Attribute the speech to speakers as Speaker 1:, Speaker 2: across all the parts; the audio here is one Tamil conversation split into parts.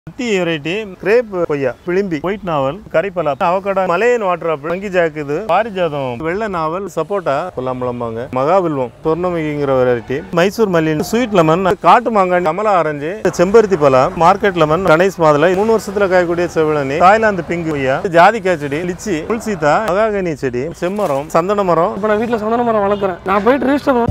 Speaker 1: அத்தி வெரைட்டி கிரேப் கொய்யா பிளிம்பி ஒயிட் நாவல் கரிப்பலா அவகடா மலையன் வாட்டர் ஆப்பிள் வங்கி ஜாக் இது பாரிஜாதம் வெள்ளை நாவல் சப்போட்டா கொல்லாம்பழம்பாங்க மகாவில்வம் சொர்ணமிகிங்கிற வெரைட்டி மைசூர் மல்லின் ஸ்வீட் லெமன் காட்டு மாங்காய் கமலா ஆரஞ்சு செம்பருத்தி பழம் மார்க்கெட் லெமன் கணேஷ் மாதுளை மூணு வருஷத்துல காயக்கூடிய செவிழனி தாய்லாந்து பிங்க் கொய்யா ஜாதிக்காய் செடி லிச்சி புல்சீதா மகாகனி செடி செம்மரம் சந்தன மரம்
Speaker 2: இப்போ நான் வீட்டில் சந்தன மரம் வளர்க்குறேன் நான் போயிட்டு ரிஜிஸ்டர்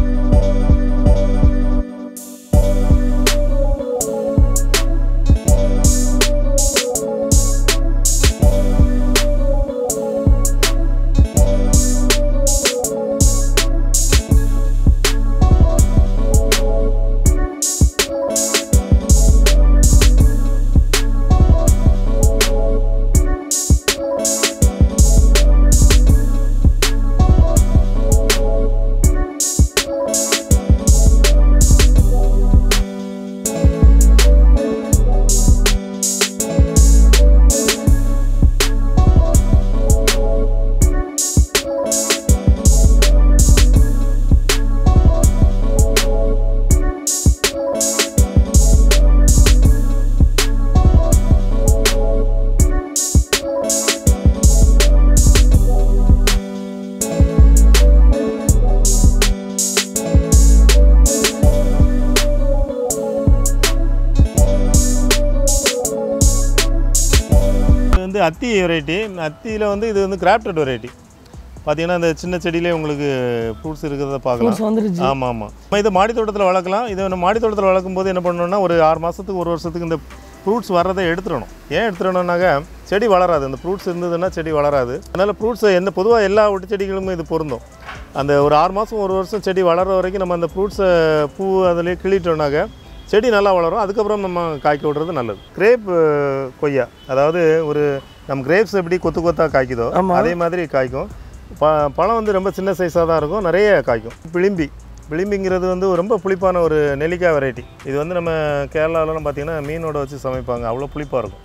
Speaker 1: இது வந்து அத்தி வெரைட்டி அத்தியில் வந்து இது வந்து கிராப்டட் வெரைட்டி பார்த்தீங்கன்னா இந்த சின்ன செடியிலே உங்களுக்கு ஃப்ரூட்ஸ் இருக்கிறத பார்க்கலாம்
Speaker 2: ஃப்ரூட்ஸ் வந்துருச்சு
Speaker 1: ஆமாம் ஆமாம் நம்ம இதை மாடி தோட்டத்தில் வளர்க்கலாம் இதை நம்ம மாடி தோட்டத்தில் வளர்க்கும் போது என்ன பண்ணணும்னா ஒரு ஆறு மாதத்துக்கு ஒரு வருஷத்துக்கு இந்த ஃப்ரூட்ஸ் வர்றதை எடுத்துடணும் ஏன் எடுத்துடணும்னாக்க செடி வளராது இந்த ஃப்ரூட்ஸ் இருந்ததுன்னா செடி வளராது அதனால் ஃப்ரூட்ஸை எந்த பொதுவாக எல்லா ஒட்டு செடிகளுமே இது பொருந்தும் அந்த ஒரு ஆறு மாதம் ஒரு வருஷம் செடி வளர்ற வரைக்கும் நம்ம அந்த ஃப்ரூட்ஸை பூ அதிலே கிள்ளிட்டோம்னாக்க செடி நல்லா வளரும் அதுக்கப்புறம் நம்ம காய்க்க விடுறது நல்லது கிரேப் கொய்யா அதாவது ஒரு நம்ம கிரேப்ஸ் எப்படி கொத்து கொத்தாக காய்க்குதோ
Speaker 2: ஆமா.
Speaker 1: அதே மாதிரி காய்க்கும் ப பழம் வந்து ரொம்ப சின்ன சைஸாக தான் இருக்கும் நிறைய காய்க்கும் பிளிம்பி பிளிம்பிங்கிறது வந்து ரொம்ப புளிப்பான ஒரு நெல்லிக்காய் வெரைட்டி இது வந்து நம்ம கேரளாவிலலாம் பார்த்தீங்கன்னா மீனோட வச்சு சமைப்பாங்க அவ்வளோ புளிப்பாக இருக்கும்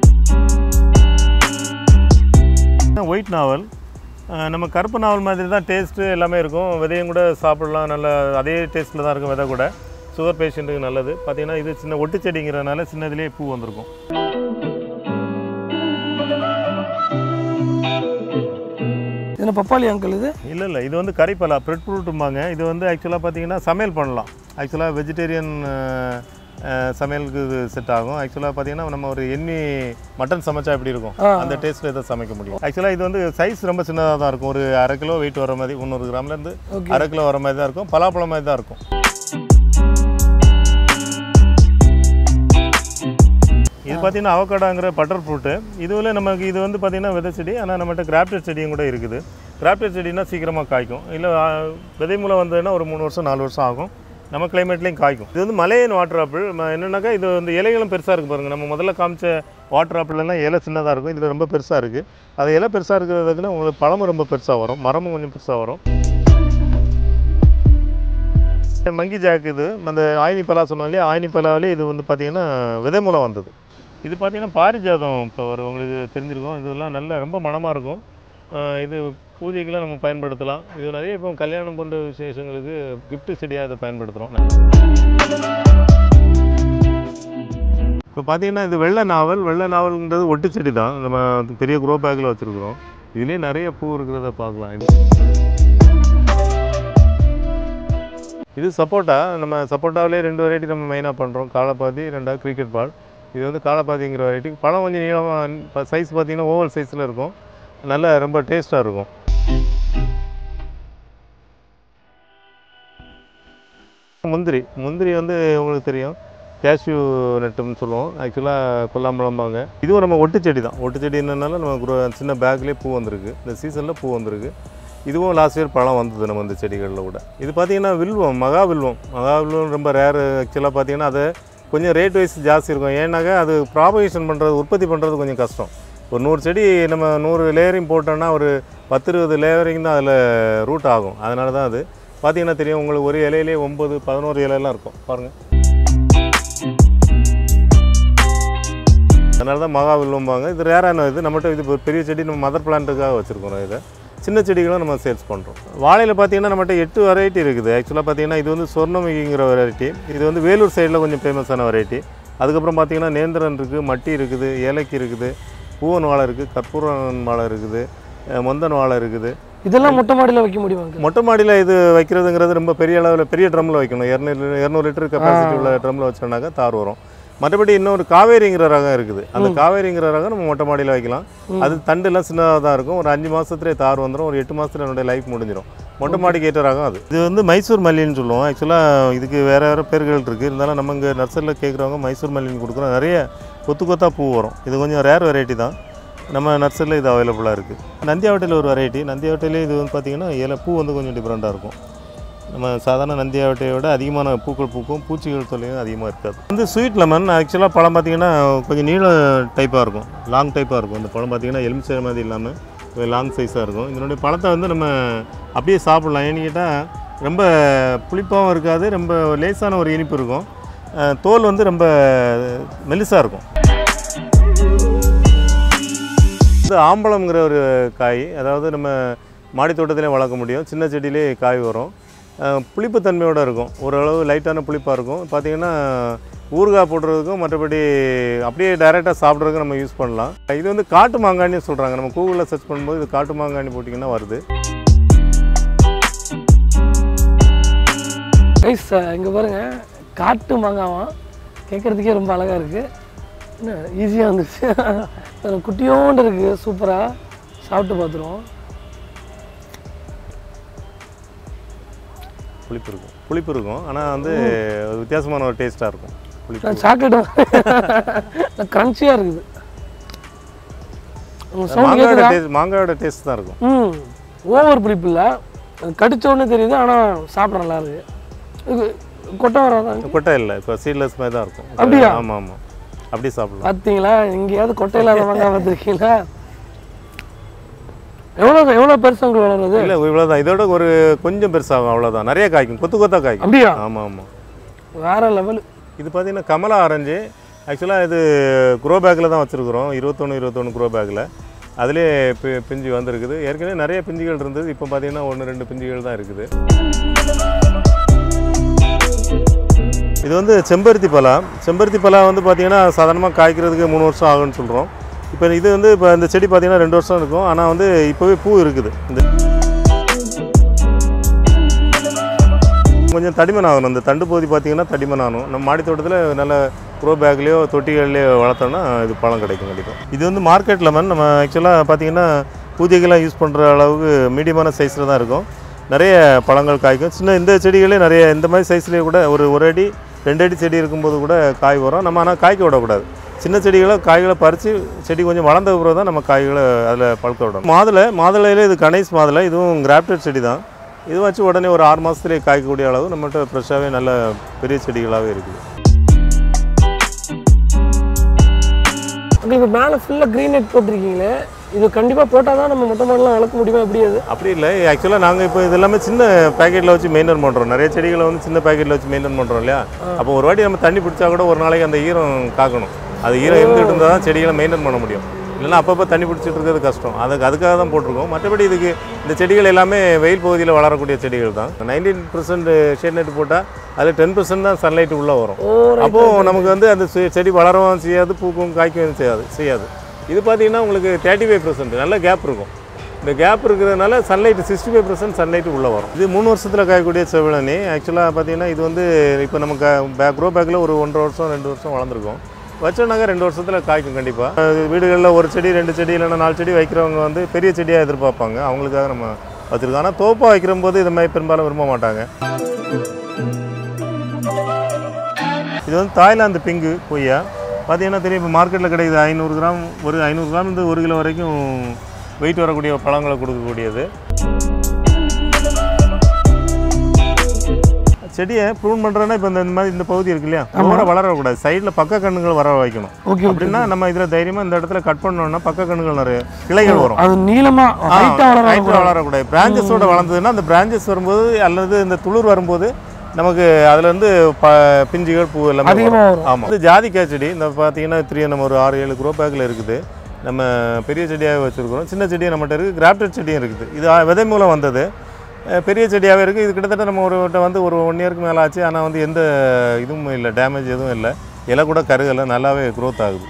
Speaker 1: ஒயிட் நாவல் அஹ் நம்ம கருப்பு நாவல் மாதிரி தான் டேஸ்ட்டு எல்லாமே இருக்கும் விதையும் கூட சாப்பிடலாம் நல்ல அதே டேஸ்ட்டில் தான் இருக்கும் விதை கூட சுகர் பேஷண்ட்டுக்கு நல்லது பார்த்தீங்கன்னா இது சின்ன ஒட்டு செடிங்கிறதுனால சின்னதுலேயே பூ வந்திருக்கும்
Speaker 2: இது பப்பாளி அங்கிள் இது
Speaker 1: இல்லை இல்லை இது வந்து கறிப்பலா பிரெட் ஃப்ரூட்டும்பாங்க இது வந்து ஆக்சுவலாக பார்த்தீங்கன்னா சமையல் பண்ணலாம் ஆக்சுவலாக வெஜிடேரியன் சமையலுக்கு இது செட் ஆகும் ஆக்சுவலாக பார்த்தீங்கன்னா நம்ம ஒரு எண்ணி மட்டன் சமைச்சா எப்படி இருக்கும்
Speaker 2: ஆ.
Speaker 1: அந்த டேஸ்ட்டில் இதை சமைக்க முடியும் ஆக்சுவலாக இது வந்து சைஸ் ரொம்ப சின்னதாக தான் இருக்கும் ஒரு அரை கிலோ வெயிட் வர மாதிரி முந்நூறு கிராம்லேருந்து
Speaker 2: ஓகே
Speaker 1: அரை கிலோ வர மாதிரி தான் இருக்கும் பலாப்பழம் மாதிரி தான் இருக்கும் இது பார்த்தீங்கன்னா அவக்காடாங்கிற பட்டர் ஃப்ரூட்டு இதுவில் நமக்கு இது வந்து பார்த்தீங்கன்னா விதை செடி ஆனால் நம்மகிட்ட கிராப்டட் செடியும் கூட இருக்குது கிராப்டட் செடினா சீக்கிரமாக காய்க்கும் இல்லை ஆ, விதை மூலம் வந்ததுன்னா ஒரு மூணு வருஷம் நாலு வருஷம் ஆகும் நம்ம கிளைமேட்லேயும் காய்க்கும் இது வந்து மலையன் வாட்டர் ஆப்பிள் ம- என்னன்னாக்கா இது வந்து இலைகளும் பெருசாக இருக்குது பாருங்கள் நம்ம முதல்ல காமிச்ச வாட்டர் ஆப்பிள்லாம் இலை சின்னதாக இருக்கும் இதில் ரொம்ப பெருசாக இருக்குது அது இலை பெருசாக இருக்கிறதுக்குன்னா உங்களுக்கு பழமும் ரொம்ப பெருசாக வரும் மரமும் கொஞ்சம் பெருசாக வரும் மங்கி ஜாக் இது அந்த ஆயினி பலா சொன்னோம் இல்லையா ஆயினி பலாவிலே இது வந்து பார்த்தீங்கன்னா விதை மூலம் வந்தது இது பார்த்தீங்கன்னா பாரிஜாதம் இப்போ ஒரு உங்களுக்கு தெரிஞ்சிருக்கும் இதெல்லாம் நல்ல ரொம்ப மணமாக இருக்கும் ஆஹ் இது பூஜைக்கெல்லாம் நம்ம பயன்படுத்தலாம் இது நிறைய இப்போ கல்யாணம் போன்ற விசேஷங்களுக்கு gift செடியாக இதை பயன்படுத்துகிறோம் இப்போ பார்த்தீங்கன்னா இது வெள்ளை நாவல் வெள்ளை நாவல்ன்றது ஒட்டு செடி தான் நம்ம பெரிய க்ரோ பேக்கில் வச்சுருக்குறோம் இதுலேயே நிறைய பூ இருக்கிறத பார்க்கலாம் இது இது சப்போட்டா நம்ம சப்போட்டாவிலே ரெண்டு வெரைட்டி நம்ம மெயினாக பண்ணுறோம் காலப்பாதி ரெண்டாவது கிரிக்கெட் பால் இது வந்து காலப்பாதிங்கிற வெரைட்டி பழம் கொஞ்சம் நீளமாக சைஸ் பார்த்தீங்கன்னா ஓவல் சைஸில் இருக்கும் நல்ல ரொம்ப டேஸ்ட்டாக இருக்கும் முந்திரி முந்திரி வந்து உங்களுக்கு தெரியும் கேஷ்யூ நட்டுன்னு சொல்லுவோம் ஆக்சுவலாக கொல்லாம்பழம்பாங்க இதுவும் நம்ம ஒட்டு செடி தான் ஒட்டு செடி என்னன்னால நம்ம குரோ- சின்ன பேக்லேயே பூ வந்திருக்கு இந்த சீசனில் பூ வந்திருக்கு இதுவும் லாஸ்ட் இயர் பழம் வந்தது நம்ம இந்த செடிகளில் கூட இது பார்த்தீங்கன்னா வில்வம் மகா வில்வம் மகா வில்வம் ரொம்ப ரேர் ஆக்சுவலாக பார்த்தீங்கன்னா அது கொஞ்சம் ரேட் வைஸ் ஜாஸ்தி இருக்கும் ஏன்னாக்கா அது ப்ராபகேஷன் பண்ணுறது உற்பத்தி பண்ணுறது கொஞ்சம் கஷ்டம் ஒரு நூறு செடி நம்ம நூறு லேயரிங் போட்டோம்னா ஒரு பத்து இருபது லேயரிங் தான் அதில் ரூட் ஆகும் அதனால தான் அது பார்த்தீங்கன்னா தெரியும் உங்களுக்கு ஒரு இலையிலே ஒம்பது பதினோரு இலையெல்லாம் இருக்கும் பாருங்கள் அதனால தான் மகாவில்லும்பாங்க இது ரேரான இது நம்மகிட்ட இது ஒரு பெரிய செடி நம்ம மதர் பிளான்ட்டுக்காக வச்சுருக்கோம் இதை சின்ன செடிகளும் நம்ம சேல்ஸ் பண்ணுறோம் வாழையில் பார்த்தீங்கன்னா நம்மகிட்ட எட்டு வெரைட்டி இருக்குது ஆக்சுவலாக பார்த்தீங்கன்னா இது வந்து சொர்ணமிகிங்கிற வெரைட்டி இது வந்து வேலூர் சைடில் கொஞ்சம் ஃபேமஸான வெரைட்டி அதுக்கப்புறம் பார்த்தீங்கன்னா நேந்திரன் இருக்குது மட்டி இருக்குது ஏலக்கி இருக்குது பூவன் வாழை இருக்குது கற்பூரன் வாழை இருக்குது அஹ் மொந்தன் வாழை இருக்குது
Speaker 2: இதெல்லாம் மொட்டை மாடியில் வைக்க முடியுமா uncle?
Speaker 1: மொட்டை மாடியில் இது வைக்கிறதுங்கிறது ரொம்ப பெரிய அளவில் பெரிய ட்ரம்மில் வைக்கணும் இரநூறு இரநூறு லிட்டர் கெப்பாசிட்டி உள்ள ட்ரம்மில் வச்சோம்னாக்கா தார் வரும் மற்றபடி இன்னொரு காவேரிங்கிற ரகம் இருக்குது அந்த காவேரிங்கிற ரகம் நம்ம மொட்டை மாடியில் வைக்கலாம் அது தண்டுலாம் சின்னதாக தான் இருக்கும் ஒரு அஞ்சு மாதத்துலேயே தார் வந்துடும் ஒரு எட்டு மாதத்துல என்னுடைய லைஃப் முடிஞ்சிடும் மொட்டை மாடிக்கு ஏற்ற ரகம் அது இது வந்து மைசூர் மல்லின்னு சொல்லுவோம் ஆக்சுவலாக இதுக்கு வேறு வேறு பேர்கள் இருக்குது இருந்தாலும் நம்ம இங்கே நர்சரியில் கேட்குறவங்க மைசூர் மல்லின்னு கொடுக்குறோம் நிறைய கொத்து கொத்தாக பூ வரும் இது கொஞ்சம் ரேர் வெரைட்டி தான் நம்ம நர்சரியில் இது அவைலபிளாக இருக்குது நந்தியாவட்டையில் ஒரு வெரைட்டி நந்தியாவட்டையிலே இது வந்து பார்த்திங்கன்னா இலை பூ வந்து கொஞ்சம் டிஃப்ரெண்ட்டாக இருக்கும் நம்ம சாதாரண நந்தியாவட்டையை விட அதிகமான பூக்கள் பூக்கும் பூச்சிகள் தொல்லையும் அதிகமாக இருக்காது வந்து ஸ்வீட் லெமன் ஆக்சுவலாக பழம் பார்த்திங்கன்னா கொஞ்சம் நீள டைப்பாக இருக்கும் லாங் டைப்பாக இருக்கும் இந்த பழம் பார்த்திங்கன்னா எலுமிச்சை மாதிரி இல்லாமல் கொஞ்சம் லாங் சைஸாக இருக்கும் இதனுடைய பழத்தை வந்து நம்ம அப்படியே சாப்பிட்லாம் ஏன்னு கேட்டால் ரொம்ப புளிப்பாகவும் இருக்காது ரொம்ப லேசான ஒரு இனிப்பு இருக்கும் அஹ் தோல் வந்து ரொம்ப மெலிசாக இருக்கும் இது ஆம்பளம்ங்கிற ஒரு காய் அதாவது நம்ம மாடி தோட்டத்திலே வளர்க்க முடியும் சின்ன செடியிலே காய் வரும் அஹ் புளிப்புத்தன்மையோடு இருக்கும் ஓரளவு லைட்டான புளிப்பாக இருக்கும் பார்த்திங்கன்னா ஊறுகாய் போடுறதுக்கும் மற்றபடி அப்படியே டைரெக்டாக சாப்பிட்றதுக்கும் நம்ம யூஸ் பண்ணலாம் இது வந்து காட்டு மாங்காய்னு சொல்கிறாங்க நம்ம கூகுளில் சர்ச் பண்ணும்போது இது காட்டு மாங்காய்னு போட்டிங்கன்னா வருது
Speaker 2: கைஸ் இங்கே பாருங்க காட்டு மாங்காவாம் கேட்குறதுக்கே ரொம்ப அழகாக இருக்குது என்ன ஈஸியாக வந்துச்சு அது குட்டியோண்டு இருக்குது சூப்பராக சாப்பிட்டு பார்த்துருவோம்
Speaker 1: புளிப்பு இருக்கும் புளிப்பு இருக்கும் ஆனால் வந்து ஒரு வித்தியாசமான ஒரு டேஸ்ட்டாக இருக்கும் புளிப்பு
Speaker 2: நான் சாக்லேட் க்ரன்ச்சியாக இருக்குது உங்கள் சவுண்ட்
Speaker 1: மாங்காயோட
Speaker 2: கேட்குதா
Speaker 1: டேஸ்ட் மாங்காயோட டேஸ்ட் தான் இருக்கும்
Speaker 2: ம் ஓவர் புளிப்பு இல்லை அது கடிச்ச உடனே தெரியுது ஆனால் சாப்பிட நல்லா இருக்கு இது கொட்டை வராதா
Speaker 1: கொட்டை இல்லை இப்போ சீட்லெஸ் மாதிரி தான் இருக்கும்
Speaker 2: அப்படியா?
Speaker 1: ஆமாம் ஆமாம் அப்படியே சாப்பிடலாம்
Speaker 2: பார்த்தீங்களா எங்கேயாவது கொட்டை இல்லாத மாங்காய் பார்த்துருக்கீங்களா எவ்வளோ எவ்வளோ பெருசு உங்களுக்கு வளருது
Speaker 1: இல்லை இவ்வளோதான் இதோட ஒரு கொஞ்சம் பெருசாகும் அவ்வளோதான் நிறைய காய்க்கும் கொத்து கொத்தா காய்க்கும்
Speaker 2: அப்படியா
Speaker 1: ஆமாம் ஆமாம்
Speaker 2: வேற லெவல்
Speaker 1: இது பார்த்தீங்கன்னா கமலா ஆரஞ்சு ஆக்சுவலாக இது க்ரோ பேக்கில் தான் வச்சுருக்குறோம் இருபத்தொன்று இருபத்தொன்று க்ரோ பேக்கில் அதிலே பி பிஞ்சு வந்திருக்குது ஏற்கனவே நிறைய பிஞ்சுகள் இருந்தது இப்போ பார்த்தீங்கன்னா ஒன்று ரெண்டு பிஞ்சுகள் தான் இருக்குது இது வந்து செம்பருத்தி பலா செம்பருத்தி பலா வந்து பார்த்தீங்கன்னா சாதாரணமாக காய்க்கிறதுக்கு மூணு வருஷம் ஆகும்னு சொல்கிறோம் இப்போ இது வந்து இப்போ இந்த செடி பார்த்தீங்கன்னா ரெண்டு வருஷம் இருக்கும் ஆனால் வந்து இப்போவே பூ இருக்குது இந்த கொஞ்சம் தடிமன் ஆகணும் இந்த தண்டு பகுதி பார்த்தீங்கன்னா தடிமன் ஆகணும் நம்ம மாடி தோட்டத்தில் நல்ல க்ரோ பேக்லேயோ தொட்டிகள்லையோ வளர்த்தோம்னா இது பழம் கிடைக்கும் கண்டிப்பாக இது வந்து மார்க்கெட் லெமன் நம்ம ஆக்சுவலாக பார்த்தீங்கன்னா பூஜைக்கெல்லாம் யூஸ் பண்ணுற அளவுக்கு மீடியமான சைஸில் தான் இருக்கும் நிறைய பழங்கள் காய்க்கும் சின்ன இந்த செடிகளே நிறைய இந்த மாதிரி சைஸ்லேயே கூட ஒரு ஒரு அடி ரெண்டு அடி செடி இருக்கும்போது கூட காய் வரும் நம்ம ஆனால் காய்க்க விடக்கூடாது சின்ன செடிகளை காய்களை பறித்து செடி கொஞ்சம் வளர்ந்த பிறகு தான் நம்ம காய்களை அதில் பழுக்க விடணும் மாதுளை மாதுளையில் இது கணேஸ் மாதுளை இதுவும் கிராப்டட் செடி தான் இது வச்சு உடனே ஒரு ஆறு மாதத்துலேயே காய்க்கக்கூடிய அளவு நம்மகிட்ட ஃப்ரெஷ்ஷாகவே நல்ல பெரிய செடிகளாகவே இருக்குது
Speaker 2: உங்களுக்கு மேலே ஃபுல்லாக க்ரீன் நெட் போட்டிருக்கீங்களே இது கண்டிப்பாக போட்டால் தான் நம்ம மொட்டை மாடலாம் வளர்க்க முடியுமா எப்படி அது
Speaker 1: அப்படி இல்லை ஆக்சுவலாக நாங்கள் இப்போ இது எல்லாமே சின்ன பேக்கெட்டில் வச்சு மெயின்டைன் பண்ணுறோம் நிறைய செடிகளை வந்து சின்ன பேக்கெட்டில் வச்சு மெயின்டைன் பண்ணுறோம் இல்லையா அப்போ ஒரு வாட்டி நம்ம தண்ணி பிடிச்சா கூட ஒரு நாளைக்கு அந்த ஈரம் காக்கணும் அது ஈரம் இருந்துகிட்டு இருந்தால் தான் செடிகளை மெயின்டைன் பண்ண முடியும் இல்லைன்னா அப்பப்போ தண்ணி பிடிச்சிட்டு இருக்கிறது கஷ்டம் அதுக்கு அதுக்காக தான் போட்டிருக்கோம் மற்றபடி இதுக்கு இந்த செடிகள் எல்லாமே வெயில் பகுதியில் வளரக்கூடிய செடிகள் தான் நைன்டீன் பர்சன்ட் ஷேட் நெட் போட்டால் அதில் டென் பர்சன்ட் தான் சன்லைட் உள்ளே வரும்
Speaker 2: ஓ
Speaker 1: அப்போது நமக்கு வந்து அந்த செ- செடி வளரவும் செய்யாது பூக்கும் காய்க்கவும் செய்யாது செய்யாது இது பார்த்தீங்கன்னா உங்களுக்கு தேர்ட்டி ஃபைவ் நல்ல கேப் இருக்கும் இந்த கேப் இருக்கிறதுனால sunlight sixty five percent sunlight உள்ளே வரும் இது மூணு வருஷத்தில் காயக்கூடிய செவிழனி ஆக்சுவலாக பார்த்தீங்கன்னா இது வந்து இப்போ நமக்கு பேக் க்ரோ பேக்கில் ஒரு ஒன்றரை வருஷம் ரெண்டு வருஷம் வளர்ந்துருக்கும் வச்சோன்னாக்க ரெண்டு வருஷத்தில் காய்க்கும் கண்டிப்பாக வீடுகளில் ஒரு செடி ரெண்டு செடி இல்லைன்னா நாலு செடி வைக்கிறவங்க வந்து பெரிய செடியாக எதிர்பார்ப்பாங்க அவங்களுக்காக நம்ம வச்சுருக்கோம் ஆனால் தோப்பாக வைக்கிற போது இது மாதிரி பெரும்பாலும் விரும்ப மாட்டாங்க இது வந்து தாய்லாந்து பிங்கு கொய்யா பார்த்தீங்கன்னா தெரியும் இப்போ மார்க்கெட்டில் கிடைக்குது ஐநூறு கிராம் ஒரு ஐநூறு கிராம் இருந்து ஒரு கிலோ வரைக்கும் வெயிட் வரக்கூடிய பழங்களை கொடுக்கக்கூடியது செடியை ப்ரூன் பண்ணுறோன்னா இப்போ இந்த இந்த மாதிரி இந்த பகுதி இருக்கு இல்லையா ஓர வளரக்கூடாது சைடில் பக்க கண்ணுகள் வர வைக்கணும்
Speaker 2: ஓகே
Speaker 1: அப்படின்னா நம்ம இதில் தைரியமாக இந்த இடத்துல கட் பண்ணோம்னா பக்க கண்ணுகள் நிறைய கிளைகள் வரும்
Speaker 2: அது நீளமாக ஹைட்டாக வளர
Speaker 1: ஹைட்டில் வளரக்கூடாது பிரான்ச்சஸோட வளர்ந்ததுன்னா அந்த பிரான்ச்சஸ் வரும்போது அல்லது இந்த துளிர் வரும்போது நமக்கு அதுலேருந்து ப பிஞ்சுகள் பூ எல்லாமே
Speaker 2: அதிகமாக வரும்
Speaker 1: ஆமாம் இது ஜாதிக்காய் செடி இந்த பார்த்தீங்கன்னா த்ரீ நம்ம ஒரு ஆறு ஏழு குரோ பேக்கில் இருக்குது நம்ம பெரிய செடியாக வச்சுருக்கிறோம் சின்ன செடியும் நம்மகிட்ட இருக்குது கிராப்டட் செடியும் இருக்குது இது ஆ- விதை மூலம் வந்தது அஹ் பெரிய செடியாகவே இருக்குது இது கிட்டத்தட்ட நம்ம ஒரு கிட்ட வந்து ஒரு ஒன் இயருக்கு மேலே ஆச்சு ஆனால் வந்து எந்த இதுவும் இல்லை டேமேஜ் எதுவும் இல்லை இலை கூட கருகலை நல்லாவே க்ரோத் ஆகுது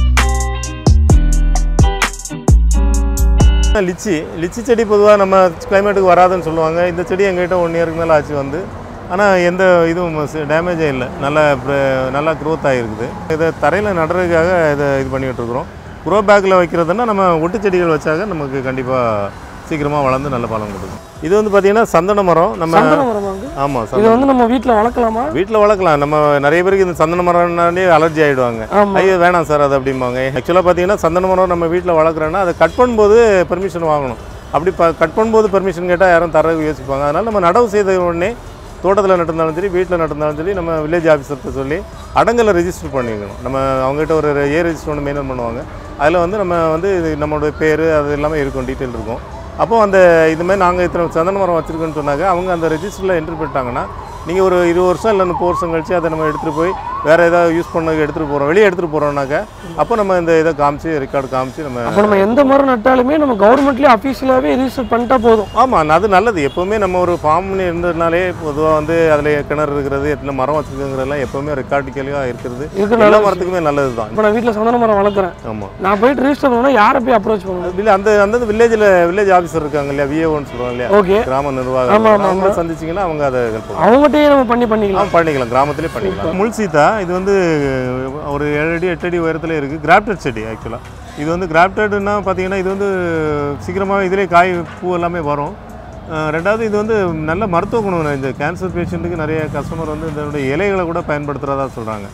Speaker 1: லிச்சி லிச்சி செடி பொதுவாக நம்ம கிளைமேட்டுக்கு வராதுன்னு சொல்லுவாங்க இந்த செடி எங்ககிட்ட ஒன் இயருக்கு மேலே ஆச்சு வந்து ஆனால் எந்த இதுவும் டேமேஜே இல்லை நல்லா pr- நல்லா க்ரோத் ஆகிருக்குது இதை தரையில் நடுறதுக்காக இதை இது பண்ணிகிட்டு இருக்கிறோம் க்ரோ பேக்கில் வைக்கிறதுன்னா நம்ம ஒட்டு செடிகள் வச்சாக நமக்கு கண்டிப்பாக சீக்கிரமாக வளர்ந்து நல்ல பலன் கொடுக்கும் இது வந்து பார்த்திங்கன்னா சந்தன மரம் நம்ம
Speaker 2: சந்தன மரமாங்க
Speaker 1: ஆமாம்
Speaker 2: இது
Speaker 1: சந்தன
Speaker 2: வந்து நம்ம வீட்டில் வளர்க்கலாமா
Speaker 1: வீட்டில் வளர்க்கலாம் நம்ம நிறைய பேருக்கு இந்த சந்தன மரம்னாலே அலர்ஜி ஆகிடுவாங்க
Speaker 2: ஆமாம்
Speaker 1: ஐயோ வேணாம் சார் அது அப்படிம்பாங்க ஆக்சுவலாக பார்த்தீங்கன்னா சந்தன மரம் நம்ம வீட்டில் வளர்க்குறோன்னா அதை கட் பண்ணும்போது பெர்மிஷன் வாங்கணும் அப்படி ப கட் பண்ணும்போது பெர்மிஷன் கேட்டால் யாரும் தரக்கு யோசிப்பாங்க அதனால் நம்ம நடவு செய்த உடனே தோட்டத்தில் நட்டிருந்தாலும் சரி வீட்டில் நட்டிருந்தாலும் சரி நம்ம வில்லேஜ் ஆஃபீஸர்கிட்ட சொல்லி அடங்கலை ரெஜிஸ்டர் பண்ணிக்கணும் நம்ம அவங்ககிட்ட ஒரு ஏ ரெஜிஸ்டர் ஒன்று மெயின்டைன் பண்ணுவாங்க அதில் வந்து நம்ம வந்து இது நம்மளோட பேர் அது எல்லாமே இருக்கும் டீட்டெயில் இருக்கும் அப்போ அந்த இது மாதிரி நாங்கள் இத்தனை சந்தன மரம் வச்சுருக்கோன்னு சொன்னாங்க அவங்க அந்த ரெஜிஸ்டரில் என்ட்ரி பண்ணிட்டாங்கன்னா நீங்கள் ஒரு இருபது வருஷம் இல்லை முப்பது வருஷம் கழிச்சு அதை நம்ம எடுத்துகிட்டு போய் வேறு ஏதாவது யூஸ் பண்ண எடுத்துகிட்டு போகிறோம் வெளியே எடுத்துகிட்டு போகிறோம்னாக்கா அப்போ நம்ம இந்த இதை காமிச்சு ரெக்கார்டு காமிச்சு நம்ம
Speaker 2: அப்போ நம்ம எந்த மரம் நட்டாலுமே நம்ம கவர்மெண்ட்லேயே அஃபீஷியலாகவே ரெஜிஸ்டர் பண்ணிட்டா போதும்
Speaker 1: ஆமாம் அது நல்லது எப்போவுமே நம்ம ஒரு ஃபார்ம்னு இருந்ததுனாலே பொதுவாக வந்து அதில் கிணறு இருக்கிறது எத்தனை மரம் வச்சுருக்குங்கிறதெல்லாம் எப்போவுமே ரெக்கார்டிக்கலியாக இருக்கிறது
Speaker 2: இருக்கிற
Speaker 1: எல்லா
Speaker 2: நல்ல
Speaker 1: மரத்துக்குமே நல்லது தான்
Speaker 2: இப்போ நான் வீட்டில் சந்தன மரம் வளர்க்குறேன்
Speaker 1: ஆமாம்
Speaker 2: நான் போயிட்டு ரெஜிஸ்டர் பண்ணா யாரை போய் அப்ரோச் பண்ணணும்
Speaker 1: இல்லை அந்த அந்த வில்லேஜில் வில்லேஜ் ஆஃபீஸர் இருக்காங்க இல்லையா விஏஓன்னு சொல்லுவாங்க இல்லையா
Speaker 2: ஓகே
Speaker 1: கிராம
Speaker 2: ஆமா,
Speaker 1: நிர்வாகம்
Speaker 2: ஆமா,
Speaker 1: அவங்க சந்திச்சிங்கன்னா அவங்க அதை ஹெல்ப் பண்ணுவாங்க
Speaker 2: அவங்ககிட்டயே நம்ம பண்ணி பண்ணிக்கலாம்
Speaker 1: ஆ பண்ணிக்கலாம் கிராமத்திலே பண்ணிக்கலாம் முள் சீத்தா இது வந்து ஒரு ஏழு அடி எட்டு அடி உயரத்தில் இருக்குது கிராப்டட் செடி ஆக்சுவலாக இது வந்து கிராப்டட்னா பார்த்தீங்கன்னா இது வந்து சீக்கிரமாக இதிலே காய் பூ எல்லாமே வரும் அஹ் ரெண்டாவது இது வந்து நல்ல மருத்துவ குணம் இந்த கேன்சர் பேஷண்ட்டுக்கு நிறைய கஸ்டமர் வந்து இதனுடைய இலைகளை கூட பயன்படுத்துகிறதா சொல்கிறாங்க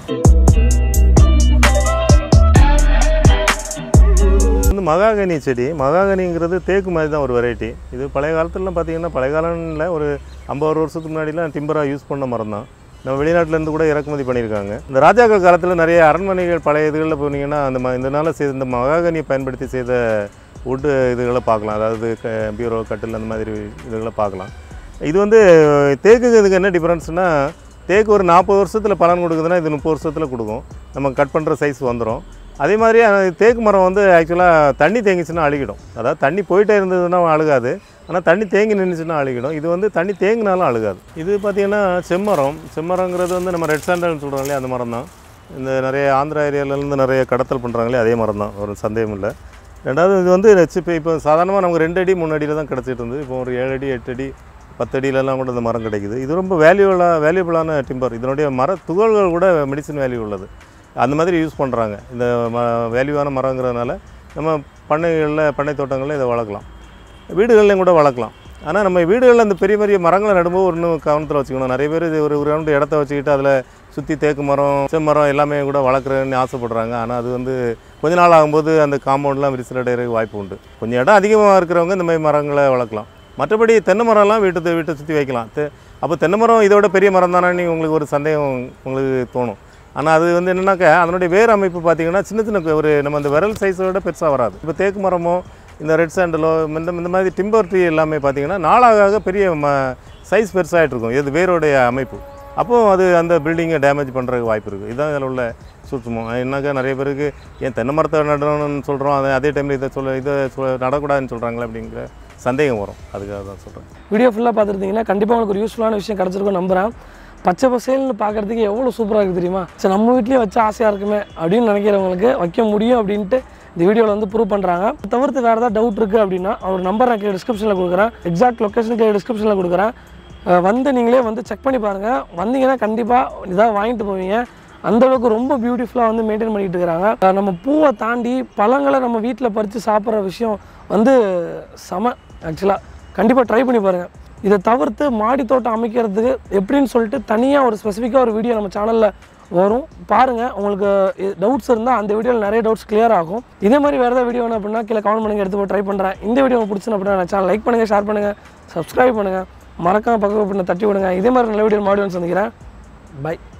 Speaker 1: வந்து மகாகனி செடி மகாகனிங்கிறது தேக்கு மாதிரி தான் ஒரு வெரைட்டி இது பழைய காலத்துலலாம் பார்த்தீங்கன்னா பழைய காலம்ல ஒரு ஐம்பது வருஷத்துக்கு முன்னாடிலாம் டிம்பராக யூஸ் பண்ண மரம் தான் நம்ம வெளிநாட்டுல இருந்து கூட இறக்குமதி பண்ணியிருக்காங்க இந்த ராஜாக்கள் காலத்தில் நிறைய அரண்மனைகள் பழைய இதுகளில் போனீங்கன்னா அந்த ம இதனால் செய்த இந்த மகாகனியை பயன்படுத்தி செய்த வுட்டு இதுகளை பார்க்கலாம் அதாவது க பீரோ கட்டில் அந்த மாதிரி இதுகளை பார்க்கலாம் இது வந்து தேக்குக்கு இதுக்கு என்ன டிஃப்ரென்ஸ்னா தேக்கு ஒரு நாற்பது வருஷத்தில் பலன் கொடுக்குதுன்னா இது முப்பது வருஷத்தில் கொடுக்கும் நம்ம கட் பண்ணுற சைஸ் வந்துடும் அதே மாதிரி அஹ், தேக்கு மரம் வந்து ஆக்சுவலாக தண்ணி தேங்கிச்சுன்னா அழுகிடும் அதாவது தண்ணி போயிட்டே இருந்ததுன்னா அழுகாது ஆனால் தண்ணி தேங்கி நின்றுச்சுன்னா அழுகிடும் இது வந்து தண்ணி தேங்கினாலும் அழுகாது இது பார்த்திங்கன்னா செம்மரம் செம்மரங்கிறது வந்து நம்ம ரெட் சாண்டல்னு சொல்கிறோம் இல்லையா அந்த மரம் தான் இந்த நிறைய ஆந்திரா ஏரியாவிலேருந்து நிறைய கடத்தல் பண்ணுறாங்களே அதே மரம் தான் ஒரு சந்தேகம் இல்லை ரெண்டாவது இது வந்து இப்போ இப்போ சாதாரணமாக நமக்கு ரெண்டு அடி மூணு அடியில் தான் கிடச்சிட்டு இருந்தது இப்போ ஒரு ஏழு அடி எட்டு அடி பத்து அடியிலலாம் கூட இந்த மரம் கிடைக்குது இது ரொம்ப வேல்யூலாக வேல்யூபிளான டிம்பர் இதனுடைய மர துகள்கள் கூட மெடிசன் வேல்யூ உள்ளது அந்த மாதிரி யூஸ் பண்ணுறாங்க இந்த ம வேல்யூவான மரங்கிறதுனால நம்ம பண்ணைகளில் பண்ணை தோட்டங்களில் இதை வளர்க்கலாம் வீடுகள்லையும் கூட வளர்க்கலாம் ஆனால் நம்ம வீடுகளில் இந்த பெரிய பெரிய மரங்களை நடும்போது ஒரு இன்னும் கவனத்தில் வச்சுக்கணும் நிறைய பேர் இது ஒரு ரவுண்டு இடத்த வச்சுக்கிட்டு அதில் சுற்றி தேக்கு மரம் செம்மரம் எல்லாமே கூட வளர்க்குறேன்னு ஆசைப்படுறாங்க ஆனால் அது வந்து கொஞ்ச நாள் ஆகும்போது அந்த காம்பவுண்ட்லாம் விரிசல் அடைகிறதுக்கு வாய்ப்பு உண்டு கொஞ்சம் இடம் அதிகமாக இருக்கிறவங்க இந்த மாதிரி மரங்களை வளர்க்கலாம் மற்றபடி தென்னை மரம்லாம் வீட்டு வீட்டை சுற்றி வைக்கலாம் தெ அப்போ தென்னை மரம் இதோட பெரிய மரம் தானே உங்களுக்கு ஒரு சந்தேகம் உங்களுக்கு தோணும் ஆனால் அது வந்து என்னன்னாக்கா அதனுடைய வேர் அமைப்பு பார்த்தீங்கன்னா சின்ன சின்ன ஒரு நம்ம அந்த விரல் சைஸோட பெருசாக வராது இப்போ தேக்கு மரமோ இந்த ரெட் சாண்டலோ இந்த இந்த மாதிரி டிம்பர் ட்ரீ எல்லாமே பார்த்தீங்கன்னா நாளாக ஆக பெரிய ம சைஸ் பெருசாகிட்டு இருக்கும் இது வேரோடைய அமைப்பு அப்போது அது அந்த பில்டிங்கை டேமேஜ் பண்ணுறதுக்கு வாய்ப்பு இருக்குது இதுதான் இதில் உள்ள சூட்சமம் என்னக்கா நிறைய பேருக்கு ஏன் தென்னை மரத்தை நடணும்னு சொல்கிறோம் அதை அதே டைமில் இதை சொல்ல இதை சொ- நடக்கூடாதுன்னு சொல்கிறாங்களே அப்படிங்கிற சந்தேகம் வரும் அதுக்காக தான் சொல்கிறேன்
Speaker 2: வீடியோ ஃபுல்லாக பார்த்துருந்தீங்கன்னா கண்டிப்பாக உங்களுக்கு ஒரு யூஸ்ஃபுல்லான விஷயம் கிடச்சிருக்கும் நம்புகிறேன் பச்சை பசேல்னு பார்க்குறதுக்கு எவ்வளோ சூப்பராக இருக்குது தெரியுமா சரி நம்ம வீட்லேயே வச்ச ஆசையாக இருக்குமே அப்படின்னு நினைக்கிறவங்களுக்கு வைக்க முடியும் அப்படின்ட்டு இந்த வீடியோவில் வந்து ப்ரூவ் பண்ணுறாங்க தவிர்த்து வேறு ஏதாவது டவுட் இருக்குது அப்படின்னா அவர் நம்பர் நான் கீழே டிஸ்கிரிப்ஷனில் கொடுக்குறேன் எக்ஸாக்ட் லொக்கேஷன் கீழே டிஸ்கிரிப்ஷனில் கொடுக்குறேன் அஹ் வந்து நீங்களே வந்து செக் பண்ணி பாருங்கள் வந்தீங்கன்னா கண்டிப்பாக இதாக வாங்கிட்டு போவீங்க அந்த அளவுக்கு ரொம்ப பியூட்டிஃபுல்லாக வந்து மெயின்டைன் பண்ணிட்டு இருக்காங்க அஹ் நம்ம பூவை தாண்டி பழங்களை நம்ம வீட்டில் பறித்து சாப்பிட்ற விஷயம் வந்து செம ஆக்சுவலாக கண்டிப்பாக ட்ரை பண்ணி பாருங்கள் இதை தவிர்த்து மாடி தோட்டம் அமைக்கிறதுக்கு எப்படின்னு சொல்லிட்டு தனியாக ஒரு ஸ்பெசிஃபிக்காக ஒரு வீடியோ நம்ம சேனலில் வரும் பாருங்கள் உங்களுக்கு டவுட்ஸ் இருந்தால் அந்த வீடியோவில் நிறைய டவுட்ஸ் கிளியர் ஆகும் இதே மாதிரி வேறு ஏதாவது வீடியோ வேணும் அப்படின்னா கீழே கமெண்ட் பண்ணுங்கள் எடுத்து போய் ட்ரை பண்ணுறேன் இந்த வீடியோ உங்களுக்கு பிடிச்சுன்னு அப்படின்னா நான் சேனல் லைக் பண்ணுங்கள் ஷேர் பண்ணுங்கள் சப்ஸ்கிரைப் பண்ணுங்கள் மறக்காம பக்கத்து பண்ண தட்டி விடுங்க இதே மாதிரி நல்ல வீடியோ மாடி வந்து சந்திக்கிறேன் பை